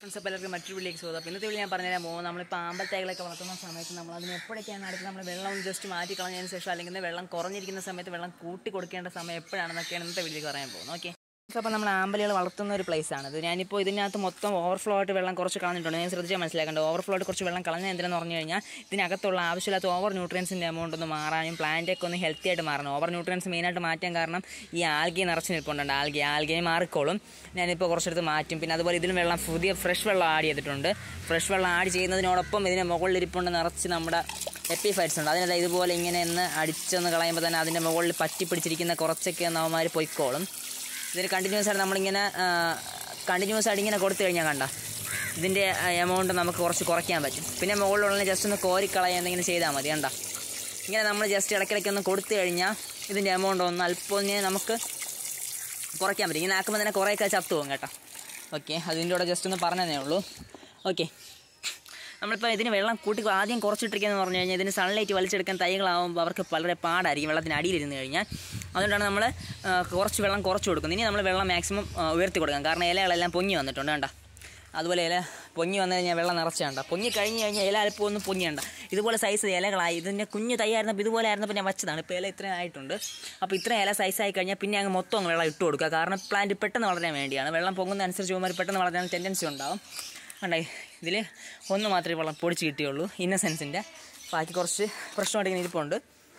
friends അപ്പോൾ എല്ലാവർക്കും മറ്റൊരു വീട്ടിലേക്ക് സ്വാഗതം അപ്പോൾ ഇന്നത്തെ വീട്ടിൽ ഞാൻ പറഞ്ഞുതരാൻ പോകും നമ്മളിപ്പോൾ ആമ്പൽത്തൈകളൊക്കെ വളർത്തുന്ന സമയത്ത് നമ്മൾ അതിന് എപ്പോഴൊക്കെയാണ് അടുത്ത് നമ്മൾ വെള്ളം ജസ്റ്റ് മാറ്റി കളഞ്ഞതിന് ശേഷം അല്ലെങ്കിൽ വെള്ളം കുറഞ്ഞിരിക്കുന്ന സമയത്ത് വെള്ളം കൂട്ടി കൊടുക്കേണ്ട സമയം എപ്പോഴാണെന്നൊക്കെയാണ് ഇന്നത്തെ വീട്ടിലേക്ക് പറയാൻ പോകുന്നത് ഓക്കെ അപ്പോൾ നമ്മൾ ആമ്പലുകൾ വളർത്തുന്ന ഒരു place ആണിത് ഞാനിപ്പോൾ ഇതിനകത്ത് മൊത്തം ഓവർഫ്ലോ ആയിട്ട് വെള്ളം കുറച്ച് കളഞ്ഞിട്ടുണ്ട് ഞാൻ ശ്രദ്ധിച്ചാൽ മനസ്സിലാക്കേണ്ടത് ഓവർഫ്ലോ ആയിട്ട് കുറച്ച് വെള്ളം കളഞ്ഞ എന്തിനാന്ന് പറഞ്ഞു കഴിഞ്ഞാൽ ഇതിനകത്തുള്ള ആവശ്യമില്ലാത്ത ഓവർ ന്യൂട്രിയൻസിൻ്റെ എമൗണ്ട് ഒന്ന് മാറാനും പ്ലാന്റൊക്കെ ഒന്ന് ഹെൽത്തി ആയിട്ട് മാറണം ഓവർ ന്യൂട്രിയൻസ് മെയിനായിട്ട് മാറ്റാൻ കാരണം ഈ ആൽഗി നിറച്ച് നിൽപ്പുണ്ട് ആൽഗി ആൽഗയെ മാറിക്കോളും ഞാനിപ്പോൾ കുറച്ചെടുത്ത് മാറ്റും പിന്നെ അതുപോലെ ഇതിലും വെള്ളം പുതിയ ഫ്രഷ് വെള്ളം ആഡ് ചെയ്തിട്ടുണ്ട് ഫ്രഷ് വെള്ളം ആഡ് ചെയ്യുന്നതിനോടൊപ്പം ഇതിന് മുകളിലിരിപ്പുണ്ട് നിറച്ച് നമ്മുടെ എപ്പിഫൈറ്റ്സ് ഉണ്ട് അതിനകത്ത് ഇതുപോലെ ഇങ്ങനെ ഒന്ന് അടിച്ചൊന്ന് കളയുമ്പോൾ തന്നെ അതിൻ്റെ മുകളിൽ പറ്റി പിടിച്ചിരിക്കുന്ന കുറച്ചൊക്കെ ഒന്ന് അവന്മാർ പൊയ്ക്കോളും ഇതിന് കണ്ടിന്യൂസ് ആയിട്ട് നമ്മളിങ്ങനെ കണ്ടിന്യൂസ് ആയിട്ട് ഇങ്ങനെ കൊടുത്തു കഴിഞ്ഞാൽ കണ്ട ഇതിൻ്റെ എമൗണ്ട് നമുക്ക് കുറച്ച് കുറയ്ക്കാൻ പറ്റും പിന്നെ മുകളിലുള്ള ജസ്റ്റ് ഒന്ന് കോരിക്കളയുക എന്തെങ്കിലും ചെയ്താൽ മതി കണ്ട ഇങ്ങനെ നമ്മൾ ജസ്റ്റ് ഇടയ്ക്കിടയ്ക്ക് ഒന്ന് കൊടുത്തു കഴിഞ്ഞാൽ ഇതിൻ്റെ എമൗണ്ട് ഒന്ന് അല്പം ഒന്ന് നമുക്ക് കുറയ്ക്കാൻ പറ്റും ഇങ്ങനെ ആക്കുമ്പോൾ തന്നെ കുറേയൊക്കെ ചത്തു പോകും കേട്ടോ ഓക്കെ അതിൻ്റെ കൂടെ ജസ്റ്റ് ഒന്ന് പറഞ്ഞതേ ഉള്ളൂ ഓക്കെ നമ്മളിപ്പോൾ ഇതിന് വെള്ളം കൂട്ടി ആദ്യം കുറച്ചിട്ടിരിക്കുകയെന്ന് പറഞ്ഞു കഴിഞ്ഞാൽ ഇതിന് സൺലൈറ്റ് വലിച്ചെടുക്കാൻ തൈകളാകുമ്പോൾ അവർക്ക് വളരെ പാടായിരിക്കും വെള്ളത്തിന് അടിയിലിരുന്ന് കഴിഞ്ഞാൽ അതുകൊണ്ടാണ് നമ്മൾ ആ, കുറച്ച് വെള്ളം കുറച്ച് കൊടുക്കുന്നത് ഇനി നമ്മൾ വെള്ളം മാക്സിമം ആ, ഉയർത്തി കൊടുക്കാം കാരണം ഇലകളെല്ലാം പൊങ്ങി വന്നിട്ടുണ്ട് കണ്ട അതുപോലെ ഇല പൊങ്ങി വന്നു കഴിഞ്ഞാൽ വെള്ളം നിറച്ചുണ്ട പൊങ്ങി കഴിഞ്ഞ് കഴിഞ്ഞാൽ ഇല അല്പം ഒന്ന് പൊങ്ങിയുണ്ട ഇതുപോലെ സൈസ് ഇലകളായി ഇതിൻ്റെ കുഞ്ഞ് തൈയായിരുന്നപ്പോൾ ഇതുപോലെ ആയിരുന്നപ്പോൾ ഞാൻ വെച്ചതാണ് ഇപ്പോൾ ഇല ഇത്രയും ആയിട്ടുണ്ട് അപ്പോൾ ഇത്രയും ഇല സൈസായി കഴിഞ്ഞാൽ പിന്നെ അങ്ങ് മൊത്തം അങ്ങ് വെള്ളം ഇട്ട് കൊടുക്കുക കാരണം പ്ലാന്റ് പെട്ടെന്ന് വളരാൻ വേണ്ടിയാണ് വെള്ളം പൊങ്ങുന്ന അനുസരിച്ച് പോകുമ്പോൾ പെട്ടെന്ന് വളരാൻ ടെൻഡൻസി ഉണ്ടാവും കണ്ടേ ഇതിൽ ഒന്ന് മാത്രമേ വെള്ളം പൊടിച്ച് കിട്ടിയുള്ളൂ ഇന്നസെൻസിൻ്റെ ബാക്കി കുറച്ച് പ്രശ്നമായിട്ട് ഇങ്ങനെ ഇരിപ്പുണ്ട്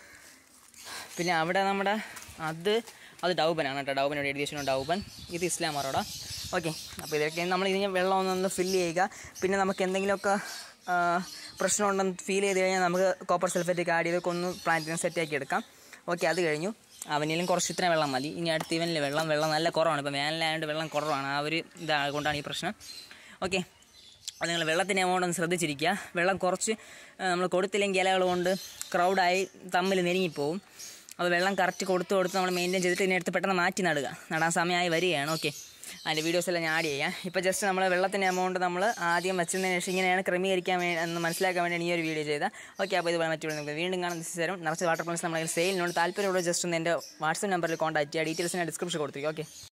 പിന്നെ അവിടെ നമ്മുടെ അത് അത് ഡൗബനാണ് കേട്ടോ ഡൗബൻ ഇവിടെ എഴുതി വെച്ചിട്ടുണ്ട് ഡൗബൻ ഇത് ഇസ്ലാം അറോട ഓക്കെ അപ്പോൾ ഇതൊക്കെ നമ്മൾ ഇതിന് വെള്ളം ഒന്നൊന്ന് ഫില്ല് ചെയ്യുക പിന്നെ നമുക്ക് എന്തെങ്കിലുമൊക്കെ ആ, പ്രശ്നമുണ്ടെന്ന് ഫീൽ ചെയ്ത് കഴിഞ്ഞാൽ നമുക്ക് കോപ്പർ സൾഫേറ്റൊക്കെ ആഡ് ചെയ്തൊക്കെ ഒന്ന് പ്ലാന്റിനെ സെറ്റാക്കി എടുക്കാം ഓക്കെ അത് കഴിഞ്ഞു അവനിലും കുറച്ച് ഇത്രയും വെള്ളം മതി ഇനി അടുത്ത് ഇവനിൽ വെള്ളം വെള്ളം നല്ല കുറവാണ് ഇപ്പോൾ വേനലായതുകൊണ്ട് വെള്ളം കുറവാണ് ആ ഒരു ഇതാ കൊണ്ടാണ് ഈ പ്രശ്നം ഓക്കെ അത് നിങ്ങൾ വെള്ളത്തിൻ്റെ എമൗണ്ട് ഒന്ന് ശ്രദ്ധിച്ചിരിക്കുക വെള്ളം കുറച്ച് നമ്മൾ കൊടുത്തില്ലെങ്കിൽ ഇലകൾ കൊണ്ട് ക്രൗഡായി തമ്മിൽ നെരുങ്ങിപ്പോവും അപ്പോൾ വെള്ളം കറക്റ്റ് കൊടുത്ത് കൊടുത്ത് നമ്മൾ മെയിൻറ്റെയിൻ ചെയ്തിട്ട് ഇതിനെടുത്ത് പെട്ടെന്ന് മാറ്റി നടുക നടാൻ സമയമായി വരികയാണ് ഓക്കെ അതിൻ്റെ വീഡിയോസ് എല്ലാം ഞാൻ ആഡ് ചെയ്യാം ഇപ്പോൾ ജസ്റ്റ് നമ്മൾ വെള്ളത്തിൻ്റെ എമൗണ്ട് നമ്മൾ ആദ്യം വെച്ചതിന് ശേഷം ഇങ്ങനെയാണ് ക്രമീകരിക്കാൻ വേണ്ടി എന്ന് മനസ്സിലാക്കാൻ വേണ്ടിയാണ് ഈ ഒരു വീഡിയോ ചെയ്തത് ഓക്കെ അപ്പോൾ ഇതുപോലെ മറ്റു നമുക്ക് വീണ്ടും കാണാൻ തരും നിറച്ച് വാട്ടർ പ്ലസ് നമ്മുടെ സെയിലിനോട് താല്പര്യമുള്ള ജസ്റ്റ് ഒന്ന് എൻ്റെ വാട്സപ്പ് നമ്പറിൽ കോൺടാക്ട് ചെയ്യുക ഡീറ്റെയിൽസിന് ഡിസ്ക്രിപ്ഷൻ കൊടുത്തിരിക്കും ഓക്കെ